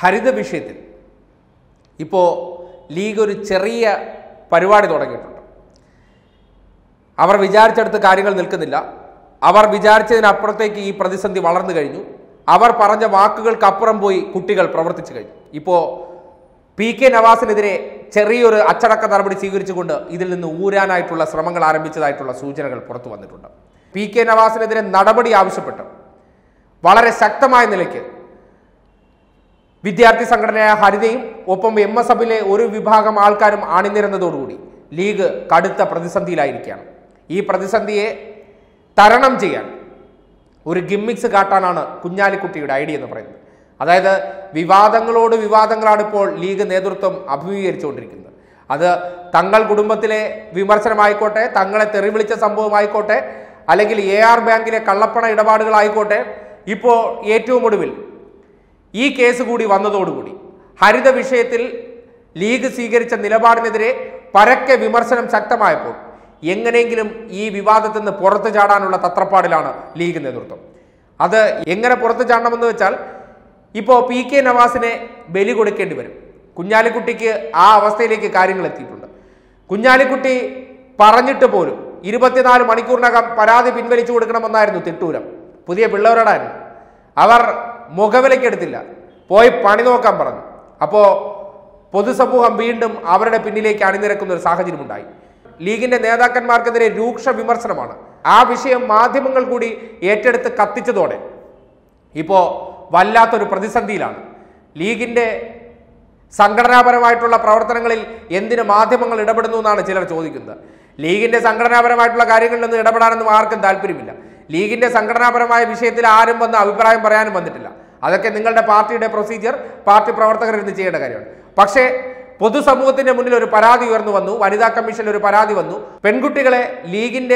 ഹരിത വിഷയത്തിൽ ഇപ്പോൾ ലീഗ് ഒരു ചെറിയ പരിപാടി തുടങ്ങിയിട്ടുണ്ട് അവർ വിചാരിച്ചെടുത്ത് കാര്യങ്ങൾ നിൽക്കുന്നില്ല അവർ വിചാരിച്ചതിനപ്പുറത്തേക്ക് ഈ പ്രതിസന്ധി വളർന്നു കഴിഞ്ഞു അവർ പറഞ്ഞ വാക്കുകൾക്കപ്പുറം പോയി കുട്ടികൾ പ്രവർത്തിച്ചു കഴിഞ്ഞു ഇപ്പോൾ പി കെ നവാസിനെതിരെ ചെറിയൊരു അച്ചടക്ക നടപടി സ്വീകരിച്ചുകൊണ്ട് ഇതിൽ നിന്ന് ഊരാനായിട്ടുള്ള ശ്രമങ്ങൾ ആരംഭിച്ചതായിട്ടുള്ള സൂചനകൾ പുറത്തു വന്നിട്ടുണ്ട് പി കെ നവാസിനെതിരെ നടപടി ആവശ്യപ്പെട്ട് വളരെ ശക്തമായ നിലയ്ക്ക് വിദ്യാർത്ഥി സംഘടനയായ ഹരിതയും ഒപ്പം എം എസ് എഫിലെ ഒരു വിഭാഗം ആൾക്കാരും അണിനിരന്നതോടുകൂടി ലീഗ് കടുത്ത പ്രതിസന്ധിയിലായിരിക്കുകയാണ് ഈ പ്രതിസന്ധിയെ തരണം ചെയ്യാൻ ഒരു ഗിമ്മിക്സ് കാട്ടാനാണ് കുഞ്ഞാലിക്കുട്ടിയുടെ ഐഡിയ എന്ന് പറയുന്നത് അതായത് വിവാദങ്ങളോട് വിവാദങ്ങളാണ് ഇപ്പോൾ ലീഗ് നേതൃത്വം അഭിമുഖീകരിച്ചുകൊണ്ടിരിക്കുന്നത് അത് തങ്ങൾ കുടുംബത്തിലെ വിമർശനമായിക്കോട്ടെ തങ്ങളെ തെറിവിളിച്ച സംഭവമായിക്കോട്ടെ അല്ലെങ്കിൽ എ ആർ ബാങ്കിലെ കള്ളപ്പണ ഇടപാടുകളായിക്കോട്ടെ ഇപ്പോൾ ഏറ്റവും ഒടുവിൽ ഈ കേസ് കൂടി വന്നതോടുകൂടി ഹരിത വിഷയത്തിൽ ലീഗ് സ്വീകരിച്ച നിലപാടിനെതിരെ പരക്കെ വിമർശനം ശക്തമായപ്പോൾ എങ്ങനെയെങ്കിലും ഈ വിവാദത്തിൽ നിന്ന് പുറത്തു ചാടാനുള്ള തത്രപ്പാടിലാണ് ലീഗ് നേതൃത്വം അത് എങ്ങനെ പുറത്തു ചാടണമെന്ന് വെച്ചാൽ ഇപ്പോൾ പി കെ നവാസിനെ ബലി കൊടുക്കേണ്ടി വരും കുഞ്ഞാലിക്കുട്ടിക്ക് ആ അവസ്ഥയിലേക്ക് കാര്യങ്ങൾ എത്തിയിട്ടുണ്ട് കുഞ്ഞാലിക്കുട്ടി പറഞ്ഞിട്ട് പോലും ഇരുപത്തിനാല് മണിക്കൂറിനകം പരാതി പിൻവലിച്ചു കൊടുക്കണമെന്നായിരുന്നു തിട്ടൂരം പുതിയ പിള്ളേരോടായിരുന്നു അവർ മുഖവിലക്കെടുത്തില്ല പോയി പണി നോക്കാൻ പറഞ്ഞു അപ്പോൾ പൊതുസമൂഹം വീണ്ടും അവരുടെ പിന്നിലേക്ക് അണിനിരക്കുന്ന ഒരു സാഹചര്യം ഉണ്ടായി ലീഗിന്റെ നേതാക്കന്മാർക്കെതിരെ രൂക്ഷ വിമർശനമാണ് ആ വിഷയം മാധ്യമങ്ങൾ കൂടി ഏറ്റെടുത്ത് കത്തിച്ചതോടെ ഇപ്പോൾ വല്ലാത്തൊരു പ്രതിസന്ധിയിലാണ് ലീഗിന്റെ സംഘടനാപരമായിട്ടുള്ള പ്രവർത്തനങ്ങളിൽ എന്തിന് മാധ്യമങ്ങൾ ഇടപെടുന്നു എന്നാണ് ചിലർ ചോദിക്കുന്നത് ലീഗിന്റെ സംഘടനാപരമായിട്ടുള്ള കാര്യങ്ങളിലൊന്നും ഇടപെടാനൊന്നും ആർക്കും താല്പര്യമില്ല ലീഗിന്റെ സംഘടനാപരമായ വിഷയത്തിൽ ആരും വന്ന് അഭിപ്രായം പറയാനും വന്നിട്ടില്ല അതൊക്കെ നിങ്ങളുടെ പാർട്ടിയുടെ പ്രൊസീജിയർ പാർട്ടി പ്രവർത്തകർ ഇരുന്ന് ചെയ്യേണ്ട കാര്യമാണ് പക്ഷേ പൊതുസമൂഹത്തിന്റെ മുന്നിൽ ഒരു പരാതി ഉയർന്നു വന്നു വനിതാ കമ്മീഷനിൽ ഒരു പരാതി വന്നു പെൺകുട്ടികളെ ലീഗിന്റെ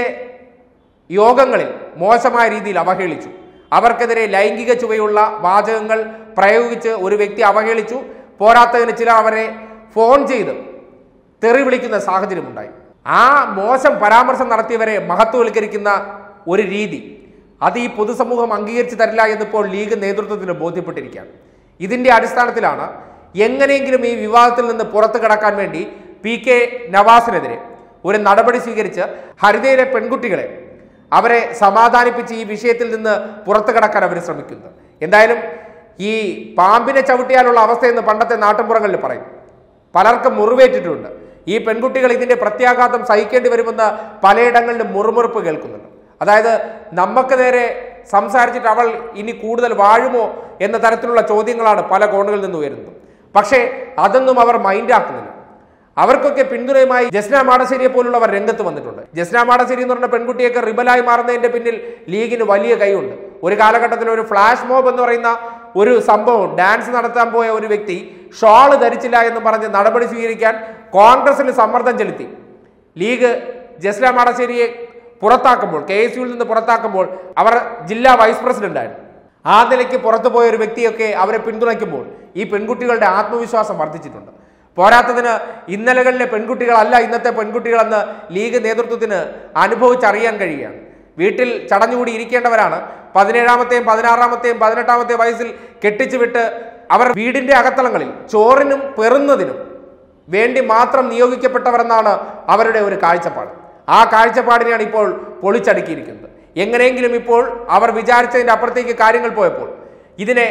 യോഗങ്ങളിൽ മോശമായ രീതിയിൽ അവഹേളിച്ചു അവർക്കെതിരെ ലൈംഗിക ചുവയുള്ള വാചകങ്ങൾ പ്രയോഗിച്ച് ഒരു വ്യക്തി അവഹേളിച്ചു പോരാത്തതിന് ചില അവരെ ഫോൺ ചെയ്ത് തെറി വിളിക്കുന്ന സാഹചര്യമുണ്ടായി ആ മോശം പരാമർശം നടത്തിയവരെ മഹത്വവൽക്കരിക്കുന്ന ഒരു രീതി അത് ഈ പൊതുസമൂഹം അംഗീകരിച്ചു തരില്ല എന്നിപ്പോൾ ലീഗ് നേതൃത്വത്തിന് ബോധ്യപ്പെട്ടിരിക്കുകയാണ് ഇതിന്റെ അടിസ്ഥാനത്തിലാണ് എങ്ങനെയെങ്കിലും ഈ വിവാദത്തിൽ നിന്ന് പുറത്തു കടക്കാൻ വേണ്ടി പി കെ നവാസിനെതിരെ ഒരു നടപടി സ്വീകരിച്ച് ഹരിതയിലെ പെൺകുട്ടികളെ അവരെ സമാധാനിപ്പിച്ച് ഈ വിഷയത്തിൽ നിന്ന് പുറത്തു കടക്കാൻ അവർ ശ്രമിക്കുന്നത് എന്തായാലും ഈ പാമ്പിനെ ചവിട്ടിയാലുള്ള അവസ്ഥയെന്ന് പണ്ടത്തെ നാട്ടിൻപുറങ്ങളിൽ പറയും പലർക്കും മുറിവേറ്റിട്ടുണ്ട് ഈ പെൺകുട്ടികൾ ഇതിന്റെ പ്രത്യാഘാതം സഹിക്കേണ്ടി വരുമെന്ന് പലയിടങ്ങളിലും മുറുമുറുപ്പ് കേൾക്കുന്നുണ്ട് അതായത് നമുക്ക് നേരെ സംസാരിച്ചിട്ട് അവൾ ഇനി കൂടുതൽ വാഴുമോ എന്ന തരത്തിലുള്ള ചോദ്യങ്ങളാണ് പല കോണുകളിൽ നിന്ന് ഉയരുന്നത് പക്ഷേ അതൊന്നും അവർ മൈൻഡാക്കുന്നില്ല അവർക്കൊക്കെ പിന്തുണയുമായി ജസ്ന മാടശ്ശേരിയെ പോലുള്ളവർ രംഗത്ത് വന്നിട്ടുണ്ട് ജസ്ന മാടശ്ശേരി എന്ന് പറഞ്ഞ പെൺകുട്ടിയൊക്കെ റിബലായി മാറുന്നതിന്റെ പിന്നിൽ ലീഗിന് വലിയ കൈയുണ്ട് ഒരു കാലഘട്ടത്തിൽ ഒരു ഫ്ലാഷ് മോബ് എന്ന് പറയുന്ന ഒരു സംഭവം ഡാൻസ് നടത്താൻ പോയ ഒരു വ്യക്തി ഷോള് ധരിച്ചില്ല എന്ന് പറഞ്ഞ് നടപടി സ്വീകരിക്കാൻ കോൺഗ്രസിന് സമ്മർദ്ദം ചെലുത്തി ലീഗ് ജസ്ന മാടശ്ശേരിയെ പുറത്താക്കുമ്പോൾ കെ എസ് യുവിൽ നിന്ന് പുറത്താക്കുമ്പോൾ അവർ ജില്ലാ വൈസ് പ്രസിഡന്റ് ആയിരുന്നു ആ നിലയ്ക്ക് പുറത്തു പോയ ഒരു വ്യക്തിയൊക്കെ അവരെ പിന്തുണയ്ക്കുമ്പോൾ ഈ പെൺകുട്ടികളുടെ ആത്മവിശ്വാസം വർദ്ധിച്ചിട്ടുണ്ട് പോരാത്തതിന് ഇന്നലകളിലെ പെൺകുട്ടികളല്ല ഇന്നത്തെ പെൺകുട്ടികളെന്ന് ലീഗ് നേതൃത്വത്തിന് അനുഭവിച്ചറിയാൻ കഴിയുകയാണ് വീട്ടിൽ ചടഞ്ഞുകൂടി ഇരിക്കേണ്ടവരാണ് പതിനേഴാമത്തെയും പതിനാറാമത്തെയും പതിനെട്ടാമത്തെയും വയസ്സിൽ കെട്ടിച്ചു വിട്ട് അവർ വീടിന്റെ അകത്തളങ്ങളിൽ ചോറിനും പെറുന്നതിനും വേണ്ടി മാത്രം നിയോഗിക്കപ്പെട്ടവരെന്നാണ് അവരുടെ ഒരു കാഴ്ചപ്പാട് ആ കാഴ്ചപ്പാടിനെയാണ് ഇപ്പോൾ പൊളിച്ചടുക്കിയിരിക്കുന്നത് എങ്ങനെയെങ്കിലും ഇപ്പോൾ അവർ വിചാരിച്ചതിന്റെ അപ്പുറത്തേക്ക് കാര്യങ്ങൾ പോയപ്പോൾ ഇതിനെ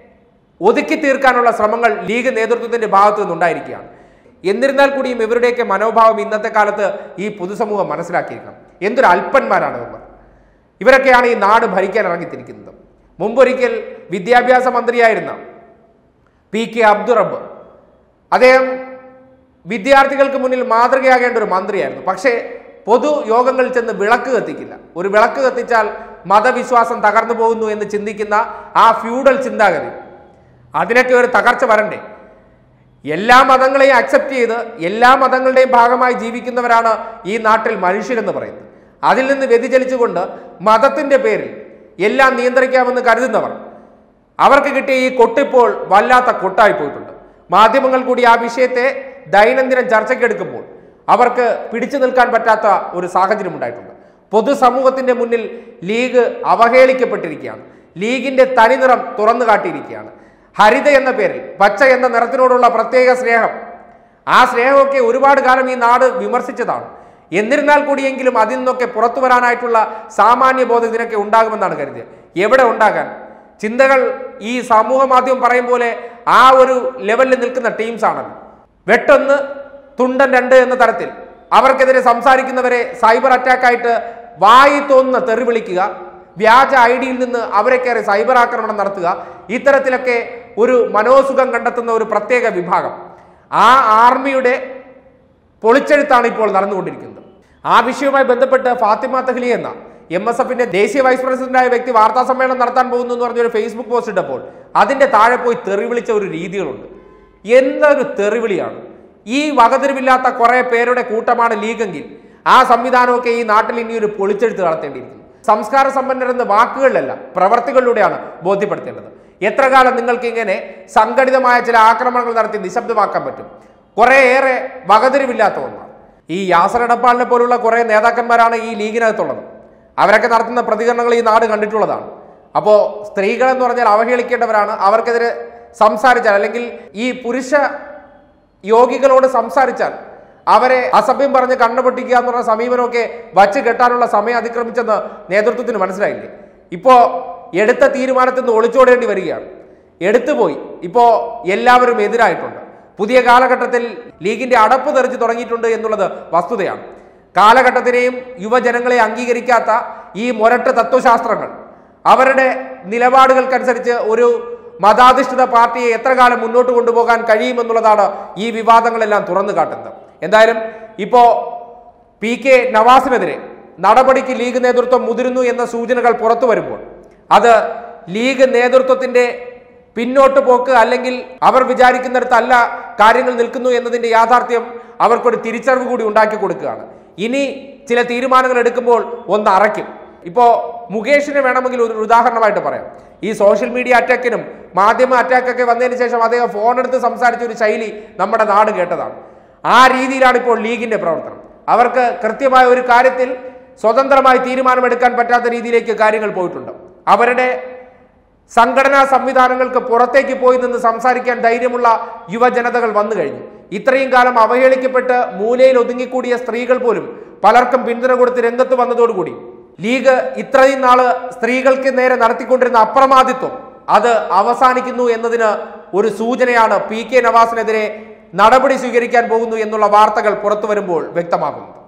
ഒതുക്കി തീർക്കാനുള്ള ശ്രമങ്ങൾ ലീഗ് നേതൃത്വത്തിന്റെ ഭാഗത്തു നിന്നുണ്ടായിരിക്കുകയാണ് എന്നിരുന്നാൽ കൂടിയും ഇവരുടെയൊക്കെ മനോഭാവം ഇന്നത്തെ കാലത്ത് ഈ പൊതുസമൂഹം മനസ്സിലാക്കിയിരിക്കണം എന്തൊരു അല്പന്മാരാണ് ഇവർ ഇവരൊക്കെയാണ് ഈ നാട് ഭരിക്കാൻ ഇറങ്ങിത്തിരിക്കുന്നത് മുമ്പൊരിക്കൽ വിദ്യാഭ്യാസ മന്ത്രിയായിരുന്ന പി കെ അബ്ദുറബ് അദ്ദേഹം വിദ്യാർത്ഥികൾക്ക് മുന്നിൽ മാതൃകയാകേണ്ട ഒരു മന്ത്രിയായിരുന്നു പക്ഷേ പൊതു യോഗങ്ങളിൽ ചെന്ന് വിളക്ക് കത്തിക്കില്ല ഒരു വിളക്ക് കത്തിച്ചാൽ മതവിശ്വാസം തകർന്നു പോകുന്നു എന്ന് ചിന്തിക്കുന്ന ആ ഫ്യൂഡൽ ചിന്താഗതി അതിനൊക്കെ ഒരു തകർച്ച വരണ്ടേ എല്ലാ മതങ്ങളെയും അക്സെപ്റ്റ് ചെയ്ത് എല്ലാ മതങ്ങളുടെയും ഭാഗമായി ജീവിക്കുന്നവരാണ് ഈ നാട്ടിൽ മനുഷ്യരെന്ന് പറയുന്നത് അതിൽ നിന്ന് വ്യതിചലിച്ചുകൊണ്ട് മതത്തിന്റെ പേരിൽ എല്ലാം നിയന്ത്രിക്കാമെന്ന് കരുതുന്നവർ അവർക്ക് കിട്ടിയ ഈ കൊട്ടിപ്പോൾ വല്ലാത്ത കൊട്ടായി പോയിട്ടുണ്ട് മാധ്യമങ്ങൾ കൂടി ആ വിഷയത്തെ ദൈനംദിനം ചർച്ചയ്ക്കെടുക്കുമ്പോൾ അവർക്ക് പിടിച്ചു നിൽക്കാൻ പറ്റാത്ത ഒരു സാഹചര്യം ഉണ്ടായിട്ടുണ്ട് പൊതുസമൂഹത്തിന്റെ മുന്നിൽ ലീഗ് അവഹേളിക്കപ്പെട്ടിരിക്കുകയാണ് ലീഗിന്റെ തനിനിറം തുറന്നു കാട്ടിയിരിക്കുകയാണ് ഹരിത എന്ന പേരിൽ പച്ച എന്ന നിറത്തിനോടുള്ള പ്രത്യേക സ്നേഹം ആ സ്നേഹമൊക്കെ ഒരുപാട് കാലം ഈ നാട് വിമർശിച്ചതാണ് എന്നിരുന്നാൽ കൂടിയെങ്കിലും അതിൽ നിന്നൊക്കെ പുറത്തു വരാനായിട്ടുള്ള സാമാന്യ ബോധം ഇതിനൊക്കെ ഉണ്ടാകുമെന്നാണ് കരുതിയത് എവിടെ ഉണ്ടാകാൻ ചിന്തകൾ ഈ സമൂഹ മാധ്യമം പറയും പോലെ ആ ഒരു ലെവലിൽ നിൽക്കുന്ന ടീംസ് ആണല്ലോ വെട്ടൊന്ന് തുണ്ടൻ രണ്ട് എന്ന തരത്തിൽ അവർക്കെതിരെ സംസാരിക്കുന്നവരെ സൈബർ അറ്റാക്കായിട്ട് വായി തോന്നുന്ന തെറി വിളിക്കുക വ്യാജ ഐ ഡിയിൽ നിന്ന് അവരെ കയറി സൈബർ ആക്രമണം നടത്തുക ഇത്തരത്തിലൊക്കെ ഒരു മനോസുഖം കണ്ടെത്തുന്ന ഒരു പ്രത്യേക വിഭാഗം ആ ആർമിയുടെ പൊളിച്ചെഴുത്താണ് ഇപ്പോൾ നടന്നുകൊണ്ടിരിക്കുന്നത് ആ വിഷയവുമായി ബന്ധപ്പെട്ട് ഫാത്തിമ തഹ്ലി എന്ന എം എസ് എഫിന്റെ ദേശീയ വൈസ് പ്രസിഡന്റായ വ്യക്തി വാർത്താ സമ്മേളനം നടത്താൻ പോകുന്നു എന്ന് പറഞ്ഞൊരു ഫേസ്ബുക്ക് പോസ്റ്റ് ഇട്ടപ്പോൾ അതിന്റെ താഴെ പോയി തെറി വിളിച്ച ഒരു രീതികളുണ്ട് എന്തൊരു തെറിവിളിയാണ് ഈ വകതിരിവില്ലാത്ത കുറെ പേരുടെ കൂട്ടമാണ് ലീഗെങ്കിൽ ആ സംവിധാനമൊക്കെ ഈ നാട്ടിൽ ഇനി ഒരു പൊളിച്ചെഴുത്ത് നടത്തേണ്ടിയിരിക്കുന്നു സംസ്കാര സമ്പന്നരെന്ന് വാക്കുകളിലല്ല പ്രവർത്തികളിലൂടെയാണ് ബോധ്യപ്പെടുത്തേണ്ടത് എത്ര കാലം നിങ്ങൾക്ക് ഇങ്ങനെ സംഘടിതമായ ചില ആക്രമണങ്ങൾ നടത്തി നിശബ്ദമാക്കാൻ പറ്റും കുറേയേറെ വകതിരിവില്ലാത്ത ഒന്നാണ് ഈ യാസർ എടപ്പാളിനെ പോലുള്ള കുറേ നേതാക്കന്മാരാണ് ഈ ലീഗിനകത്തുള്ളത് അവരൊക്കെ നടത്തുന്ന പ്രതികരണങ്ങൾ ഈ നാട് കണ്ടിട്ടുള്ളതാണ് അപ്പോൾ സ്ത്രീകൾ എന്ന് പറഞ്ഞാൽ അവഹേളിക്കേണ്ടവരാണ് അവർക്കെതിരെ സംസാരിച്ചാൽ അല്ലെങ്കിൽ ഈ പുരുഷ യോഗികളോട് സംസാരിച്ചാൽ അവരെ അസഭ്യം പറഞ്ഞ് കണ്ണു പൊട്ടിക്കുക എന്ന് പറഞ്ഞ സമീപനമൊക്കെ വച്ച് കെട്ടാനുള്ള സമയം അതിക്രമിച്ചെന്ന് നേതൃത്വത്തിന് മനസ്സിലായില്ലേ ഇപ്പോ എടുത്ത തീരുമാനത്തിൽ നിന്ന് ഒളിച്ചോടേണ്ടി വരികയാണ് എടുത്തുപോയി ഇപ്പോ എല്ലാവരും എതിരായിട്ടുണ്ട് പുതിയ കാലഘട്ടത്തിൽ ലീഗിന്റെ അടപ്പ് തെറിച്ച് തുടങ്ങിയിട്ടുണ്ട് എന്നുള്ളത് വസ്തുതയാണ് കാലഘട്ടത്തിനെയും യുവജനങ്ങളെ അംഗീകരിക്കാത്ത ഈ മൊരട്ട് തത്വശാസ്ത്രങ്ങൾ അവരുടെ നിലപാടുകൾക്കനുസരിച്ച് ഒരു മതാധിഷ്ഠിത പാർട്ടിയെ എത്ര കാലം മുന്നോട്ട് കൊണ്ടുപോകാൻ കഴിയുമെന്നുള്ളതാണ് ഈ വിവാദങ്ങളെല്ലാം തുറന്നു കാട്ടുന്നത് എന്തായാലും ഇപ്പോ പി കെ നവാസിനെതിരെ നടപടിക്ക് ലീഗ് നേതൃത്വം മുതിരുന്നു എന്ന സൂചനകൾ പുറത്തു വരുമ്പോൾ അത് ലീഗ് നേതൃത്വത്തിന്റെ പിന്നോട്ട് പോക്ക് അല്ലെങ്കിൽ അവർ വിചാരിക്കുന്നിടത്തല്ല കാര്യങ്ങൾ നിൽക്കുന്നു എന്നതിന്റെ യാഥാർത്ഥ്യം അവർക്കൊരു തിരിച്ചറിവ് കൂടി ഉണ്ടാക്കി കൊടുക്കുകയാണ് ഇനി ചില തീരുമാനങ്ങൾ എടുക്കുമ്പോൾ ഒന്ന് അറയ്ക്കും ഇപ്പോ മുകേഷിനെ വേണമെങ്കിൽ ഒരു ഉദാഹരണമായിട്ട് പറയാം ഈ സോഷ്യൽ മീഡിയ അറ്റാക്കിനും മാധ്യമ അറ്റാക്കൊക്കെ വന്നതിന് ശേഷം അദ്ദേഹം ഫോൺ എടുത്ത് സംസാരിച്ച ഒരു ശൈലി നമ്മുടെ നാട് കേട്ടതാണ് ആ രീതിയിലാണ് ഇപ്പോൾ ലീഗിന്റെ പ്രവർത്തനം അവർക്ക് കൃത്യമായ ഒരു കാര്യത്തിൽ സ്വതന്ത്രമായി തീരുമാനമെടുക്കാൻ പറ്റാത്ത രീതിയിലേക്ക് കാര്യങ്ങൾ പോയിട്ടുണ്ട് അവരുടെ സംഘടനാ സംവിധാനങ്ങൾക്ക് പുറത്തേക്ക് പോയി നിന്ന് സംസാരിക്കാൻ ധൈര്യമുള്ള യുവജനതകൾ വന്നു കഴിഞ്ഞു ഇത്രയും കാലം അവഹേളിക്കപ്പെട്ട് മൂലയിൽ ഒതുങ്ങിക്കൂടിയ സ്ത്രീകൾ പോലും പലർക്കും പിന്തുണ കൊടുത്ത് രംഗത്ത് വന്നതോടുകൂടി ലീഗ് ഇത്രയും നാള് സ്ത്രീകൾക്ക് നേരെ നടത്തിക്കൊണ്ടിരുന്ന അപ്രമാദിത്വം അത് അവസാനിക്കുന്നു എന്നതിന് ഒരു സൂചനയാണ് പി കെ നവാസിനെതിരെ നടപടി സ്വീകരിക്കാൻ പോകുന്നു എന്നുള്ള വാർത്തകൾ പുറത്തു വരുമ്പോൾ വ്യക്തമാകുന്നത്